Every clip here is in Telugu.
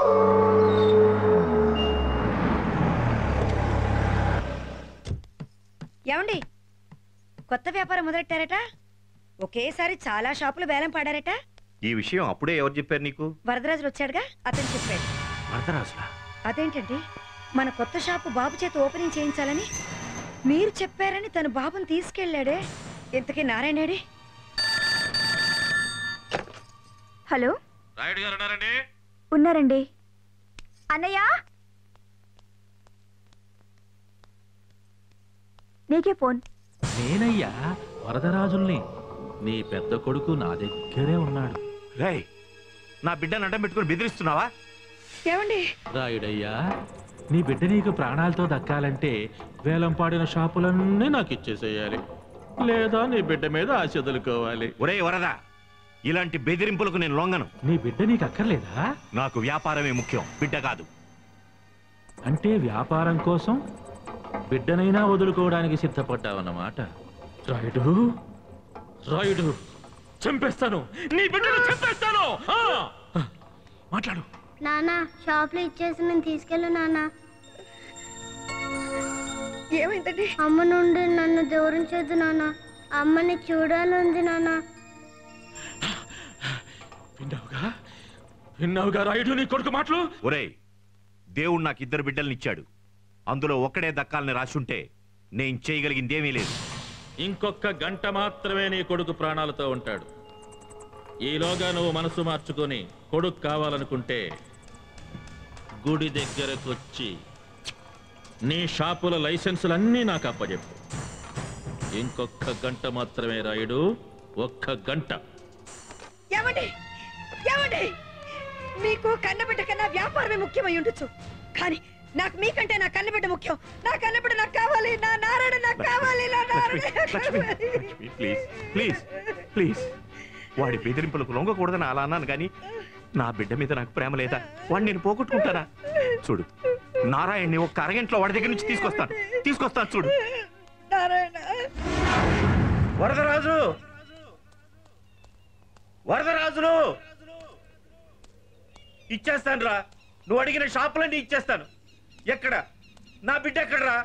ఏమండి కొత్త వ్యాపారం మొదలెట్టారట ఒకేసారి చాలా షాపులు వేలం పాడారట ఈ విషయం అప్పుడే ఎవరు చెప్పారు నీకు వరదరాజులు వచ్చాడుగా అతను చెప్పాడు వరదరాజులా అదేంటండి మన కొత్త షాపు బాబు చేత ఓపెనింగ్ చేయించాలని మీరు చెప్పారని తన బాబుని తీసుకెళ్ళాడే ఇంతకీ నారాయణేడి హలో రాయుడు గారు ఉన్నారండి ఉన్నారండి అన్నయ్య నీకే ఫోన్ నేనయ్యా వరదరాజుల్ని నీ పెద్ద కొడుకు నా దగ్గరే ఉన్నాడు రేయ్ నా బిడ్డను అడ్డం పెట్టుకుని బెదిరిస్తున్నావా ఏమండి రాయుడయ్యా నీ బిడ్డ నీకు ప్రాణాలతో దక్కాలంటే వేలం పాడిన షాపులన్నీ నాకు ఇచ్చేసేయాలి లేదా నీ బిడ్డ మీద ఆశ వదులుకోవాలి ఒరే వరద ఇలాంటి బెదిరింపులకు నేను లొంగను నీ బిడ్డ నీకు అక్కర్లేదా నాకు వ్యాపారమే ముఖ్యం బిడ్డ కాదు అంటే వ్యాపారం కోసం బిడ్డనైనా వదులుకోవడానికి సిద్ధపడ్డావన్నమాట రాయుడు రాయుడు చంపేస్తాను నీ బిడ్డను చంపేస్తాను ఆ! మాట్లాడు నాన్న షాప్లో ఇచ్చేసి నేను తీసుకెళ్ళు నాన్న ఏమైందండి అమ్మ నుండి నన్ను దూరం చేయదు నాన్న అమ్మని చూడాలంది నాన్న విన్నావుగా విన్నావుగా రాయుడు నీ కొడుకు మాటలు ఒరేయ్ దేవుడు నాకు ఇద్దరు బిడ్డల్ని ఇచ్చాడు అందులో ఒక్కడే దక్కాలని రాసుంటే నేను చేయగలిగిందేమీ లేదు ఇంకొక గంట మాత్రమే నీ కొడుకు ప్రాణాలతో ఉంటాడు ఈలోగా నువ్వు మనసు మార్చుకొని కొడుకు కావాలనుకుంటే గుడి దగ్గరకొచ్చి నీ షాపుల లైసెన్సులన్నీ నాకు అప్పచెప్పు ఇంకొక గంట మాత్రమే రాయుడు ఒక్క గంట ఏమండి ఏమండి మీకు కన్నబిడ్డ కన్నా వ్యాపారమే ముఖ్యమై ఉండొచ్చు కానీ నాకు మీకంటే నా కన్నబిడ్డ ముఖ్యం నా కన్నబిడ్డ నాకు కావాలి నా నారాయణ నాకు కావాలి నా నారాయణ నాకు లక్ష్మి కావాలి. లక్ష్మి ప్లీజ్ ప్లీజ్ ప్లీజ్ వాడి బెదిరింపులకు లొంగకూడదని అలా అన్నాను కానీ నా బిడ్డ మీద నాకు ప్రేమ లేదా వాడిని నేను పోగొట్టుకుంటానా చూడు నారాయణ్ని ఒక్క అరగంటలో వాడి దగ్గర నుంచి తీసుకొస్తాను తీసుకొస్తాను చూడు నారాయణ వరదరాజు వరదరాజులు ఇచ్చేస్తాను రా నువ్వు అడిగిన షాపులన్నీ ఇచ్చేస్తాను ఎక్కడ నా బిడ్డ ఎక్కడరా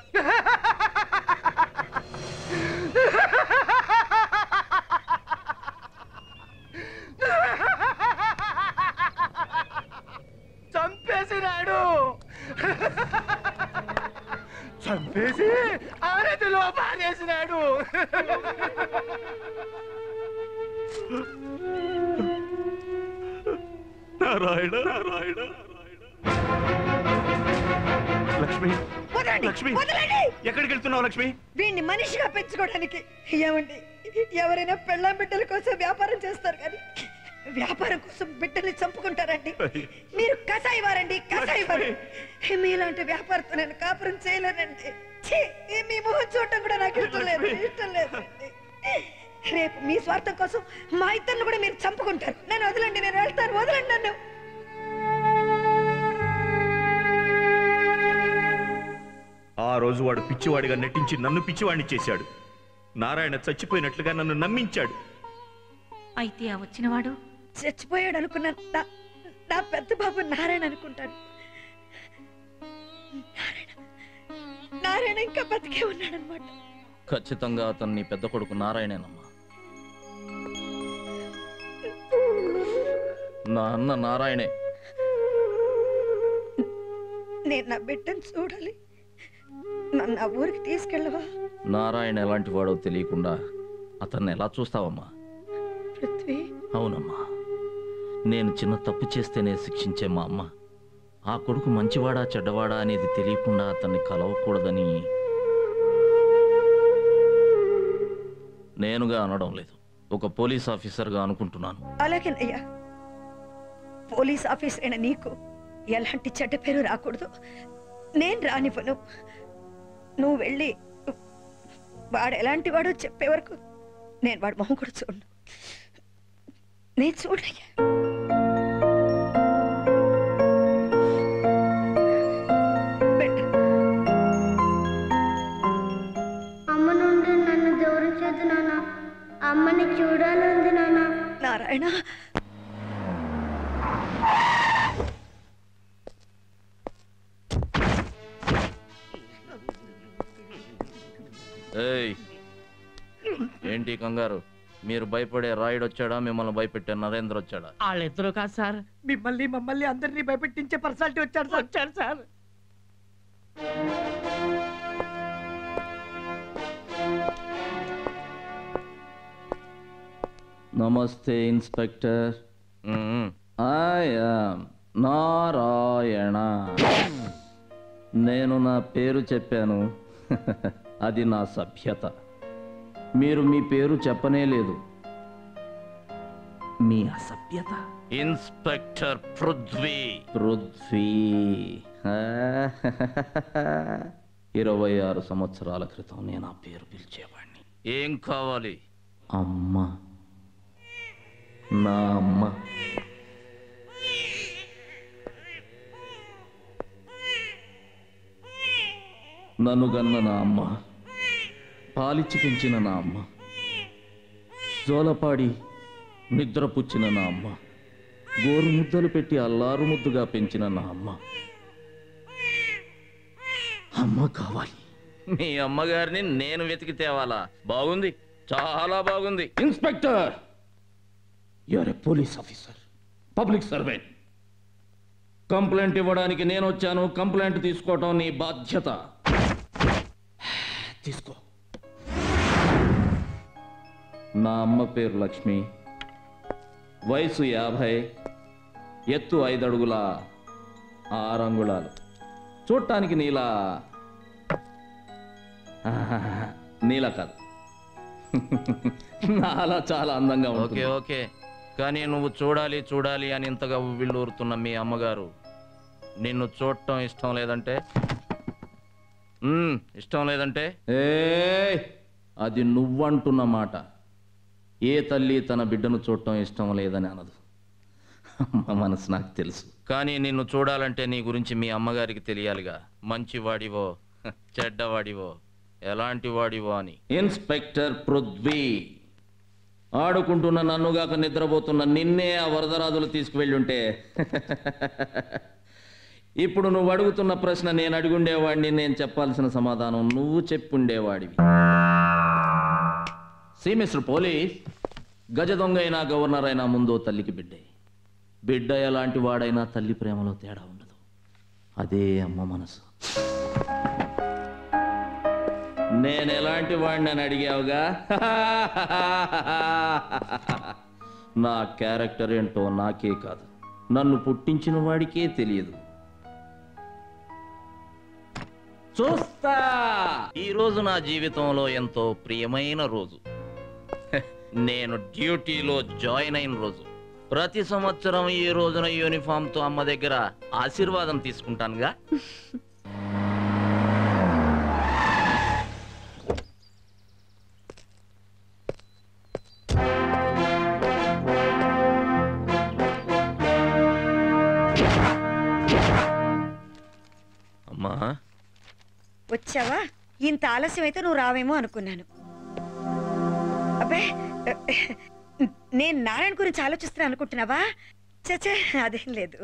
చంపేసినాడు చంపేసి ఆరతిలో పారేసినాడు నారాయణ నారాయణ లక్ష్మి వదలండి లక్ష్మి వదలండి ఎక్కడికి వెళ్తున్నావు లక్ష్మి వీడిని మనిషిగా పెంచుకోవడానికి ఏమండి ఎవరైనా పెళ్ళాం బిడ్డల కోసం వ్యాపారం చేస్తారు కానీ వ్యాపారం కోసం బిడ్డల్ని చంపుకుంటారండి మీరు కసాయి వారండి కసాయి వారు మీలాంటి వ్యాపారతో నేను కాపురం చేయలేనండి ఛీ, మీ మొహం చూడటం కూడా నాకు ఇష్టం లేదు ఇష్టం లేదండి రేపు మీ స్వార్థం కోసం మా ఇద్దరిని కూడా మీరు చంపుకుంటారు నన్ను వదలండి నేను వెళ్తాను వదలండి నన్ను ఆ రోజు వాడు పిచ్చివాడిగా నటించి నన్ను పిచ్చివాడిని చేశాడు నారాయణ చచ్చిపోయినట్లుగా నన్ను నమ్మించాడు అయితే ఆ వచ్చినవాడు చచ్చిపోయాడు అనుకున్న నా నా పెద్ద బాబు నారాయణ అనుకుంటాను నారాయణ నారాయణ ఇంకా బతికే ఉన్నాడనమాట ఖచ్చితంగా అతను నీ పెద్ద కొడుకు నారాయణేనమ్మా నా అన్న నారాయణే నేను నా బిడ్డను చూడాలి నన్ను ఆ ఊరికి తీసుకెళ్ళవా నారాయణ ఎలాంటి వాడో తెలియకుండా అతన్ని ఎలా చూస్తావమ్మా పృథ్వీ అవునమ్మా నేను చిన్న తప్పు చేస్తేనే శిక్షించే మా అమ్మ ఆ కొడుకు మంచివాడా చెడ్డవాడా అనేది తెలియకుండా అతన్ని కలవకూడదని నేనుగా అనడం లేదు ఒక పోలీస్ ఆఫీసర్గా అనుకుంటున్నాను అలాగేనయ్యా పోలీస్ ఆఫీసర్ అయిన నీకు ఎలాంటి చెడ్డ పేరు రాకూడదు నేను రానివ్వను నువ్వు వెళ్ళి వాడు ఎలాంటి వాడో చెప్పే వరకు నేను వాడు మొహం కూడా చూడను నేను చూడయ్యా వెళ్ళు. అమ్మ నుండి నన్ను దూరం చేయదు నాన్న అమ్మని చూడాలంది నాన్న నారాయణ ఏయ్ ఏంటి కంగారు మీరు భయపడే రాయుడు వచ్చాడా మిమ్మల్ని భయపెట్టే నరేంద్ర వచ్చాడా వాళ్ళిద్దరు కాదు సార్ మిమ్మల్ని మమ్మల్ని అందరినీ భయపెట్టించే పర్సనాలిటీ వచ్చాడు సార్ వచ్చాడు సార్ నమస్తే ఇన్స్పెక్టర్ ఐ యామ్ నారాయణ నేను నా పేరు చెప్పాను అది నా సభ్యత మీరు మీ పేరు చెప్పనే లేదు మీ అసభ్యత ఇన్స్పెక్టర్ పృథ్వీ పృథ్వీ ఇరవై ఆరు సంవత్సరాల క్రితం నేను ఆ పేరు పిలిచేవాడిని ఏం కావాలి అమ్మ నా అమ్మ నన్ను గన్న నా అమ్మ పాలిచ్చి పెంచిన నా అమ్మ జోలపాడి నిద్రపుచ్చిన నా అమ్మ గోరు ముద్దలు పెట్టి అల్లారు ముద్దుగా పెంచిన నా అమ్మ అమ్మ కావాలి మీ అమ్మగారిని నేను వెతికి తేవాలా బాగుంది చాలా బాగుంది inspector your a police officer public servant complaint ఇవ్వడానికి నేను వచ్చాను కంప్లైంట్ తీసుకోవటం నీ బాధ్యత తీసుకో నా అమ్మ పేరు లక్ష్మి వయసు యాభై ఎత్తు ఐదు అడుగుల ఆరు అంగుళాలు చూడటానికి నీలా ఆహాహా, నీలా కాదు నాలా చాలా అందంగా ఓకే ఓకే కానీ నువ్వు చూడాలి చూడాలి అని ఇంతగా ఉవ్విళ్ళూరుతున్న మీ అమ్మగారు నిన్ను చూడటం ఇష్టం లేదంటే మ్మ్, ఇష్టం లేదంటే ఏ అది నువ్వంటున్న మాట ఏ తల్లి తన బిడ్డను చూడటం ఇష్టం లేదని అనదు అమ్మ మనసు నాకు తెలుసు కానీ నిన్ను చూడాలంటే నీ గురించి మీ అమ్మగారికి తెలియాలిగా మంచివాడివో హ, చెడ్డవాడివో ఎలాంటి వాడివో అని ఇన్స్పెక్టర్ పృథ్వీ ఆడుకుంటున్న నన్నుగాక నిద్రపోతున్న నిన్నే ఆ వరదరాజులు తీసుకువెళ్ళుంటే ఇప్పుడు నువ్వు అడుగుతున్న ప్రశ్న నేను అడుగుండేవాడిని నేను చెప్పాల్సిన సమాధానం నువ్వు చెప్పుండేవాడివి సి మిస్టర్ పోలీస్ గజ దొంగ అయినా గవర్నర్ అయినా ముందో తల్లికి బిడ్డే బిడ్డ ఎలాంటి వాడైనా తల్లి ప్రేమలో తేడా ఉండదు అదే అమ్మ మనసు నేను ఎలాంటి వాడిని అని అడిగావుగా నా క్యారెక్టర్ ఏంటో నాకే కాదు నన్ను పుట్టించిన వాడికే తెలియదు చూస్తా ఈ రోజు నా జీవితంలో ఎంతో ప్రియమైన రోజు హె, నేను డ్యూటీలో జాయిన్ అయిన రోజు ప్రతి సంవత్సరం ఈ రోజున యూనిఫామ్ తో అమ్మ దగ్గర ఆశీర్వాదం తీసుకుంటానుగా అమ్మా వచ్చావా ఇంత ఆలస్యం అయితే నువ్వు రావేమో అనుకున్నాను అబ్బే నేను నారాయణ గురించి ఆలోచిస్తున్నా అనుకుంటున్నావా చచ్చే అదేం లేదు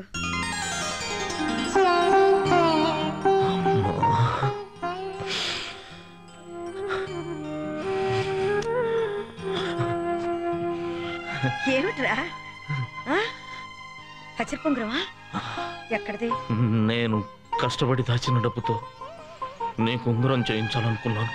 ఏమిట్రా ఆ? పచ్చడి పొంగురమా ఎక్కడిది నేను కష్టపడి దాచిన డబ్బుతో నీకు ఉంగరం చేయించాలనుకున్నాను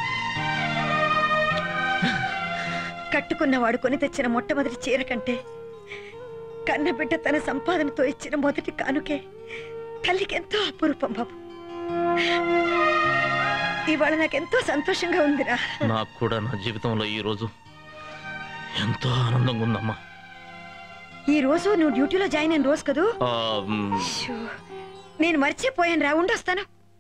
కట్టుకున్నవాడు కొని తెచ్చిన మొట్టమొదటి చీర కంటే కన్నబిడ్డ తన సంపాదనతో ఇచ్చిన మొదటి కానుకే తల్లికి ఎంతో అపురూపం బాబు ఇవాళ నాకెంతో సంతోషంగా ఉందిరా నాకు కూడా నా జీవితంలో ఈ రోజు ఎంతో ఆనందంగా ఉందమ్మా ఈ రోజు నువ్వు డ్యూటీలో జాయిన్ అయిన రోజు కదూ ఆ, మ్, షూ, నేను మర్చిపోయాను రా ఉండొస్తాను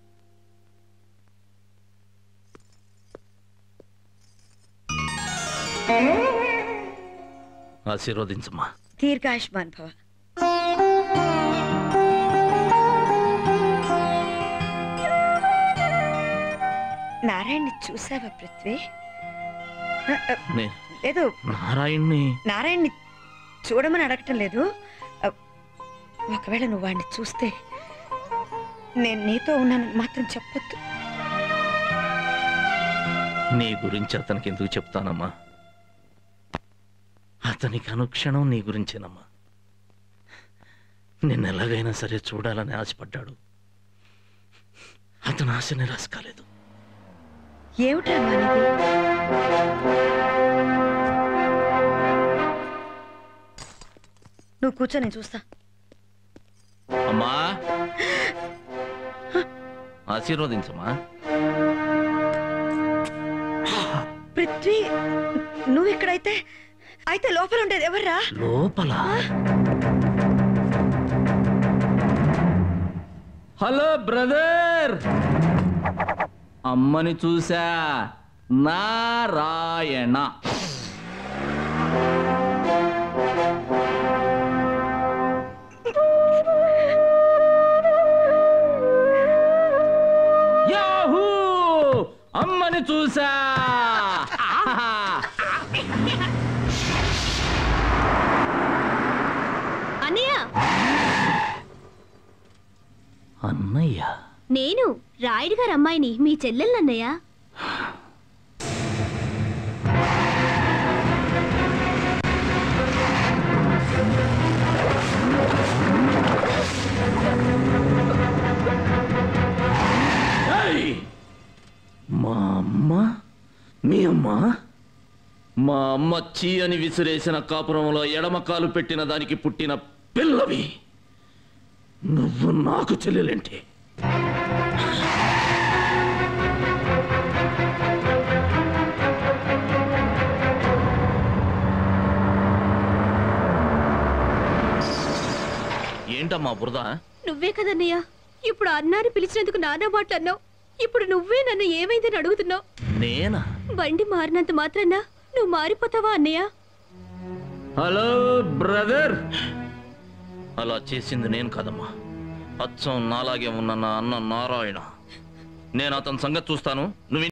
ఆశీర్వదించమ్మా దీర్ఘాయుష్మాన్ భవ నారాయణ్ని చూసావా పృథ్వీ ఆ, ఆ, నే లేదు నారాయణ్ణి నారాయణ్ని చూడమని అడగటం లేదు ఆ, ఒకవేళ నువ్వు వాడిని చూస్తే నేను నీతో ఉన్నానని మాత్రం చెప్పొద్దు నీ గురించి అతనికి ఎందుకు చెప్తానమ్మా అతనికి అనుక్షణం నీ గురించేనమ్మా నిన్ను ఎలాగైనా సరే చూడాలని ఆశపడ్డాడు అతను ఆశ నిరాశ కాలేదు ఏమిట్రా మానేది నువ్వు కూర్చో నేను చూస్తా అమ్మా ఆశీర్వదించమ్మా పృథ్వీ నువ్వు ఇక్కడైతే అయితే లోపల ఉండేది ఎవర్రా లోపల హలో బ్రదర్ అమ్మని చూసా నారాయణ యాహూ అమ్మని చూసా అన్నయ్య అన్నయ్య నేను రాయుడు గారు అమ్మాయిని మీ చెల్లెలన్నయ్య ఏయ్! మా అమ్మ మీ అమ్మ మా అమ్మ చీ అని విసిరేసిన కాపురంలో ఎడమ కాలు పెట్టిన దానికి పుట్టిన పిల్లవి నువ్వు నాకు చెల్లెలేంటి ఏంటమ్మా బురద నువ్వే కదన్నయ్య ఇప్పుడు అన్నాని పిలిచినందుకు నానా మాటలు అన్నావు ఇప్పుడు నువ్వే నన్ను ఏమైందని అడుగుతున్నావు నేనా బండి మారినంత మాత్రాన నువ్వు మారిపోతావా అన్నయ్య హలో బ్రదర్ అలా చేసింది నేను కదమ్మా అచ్చం నాలాగే ఉన్న నా అన్న నారాయణ నేను అతని సంగతి చూస్తాను నువ్వు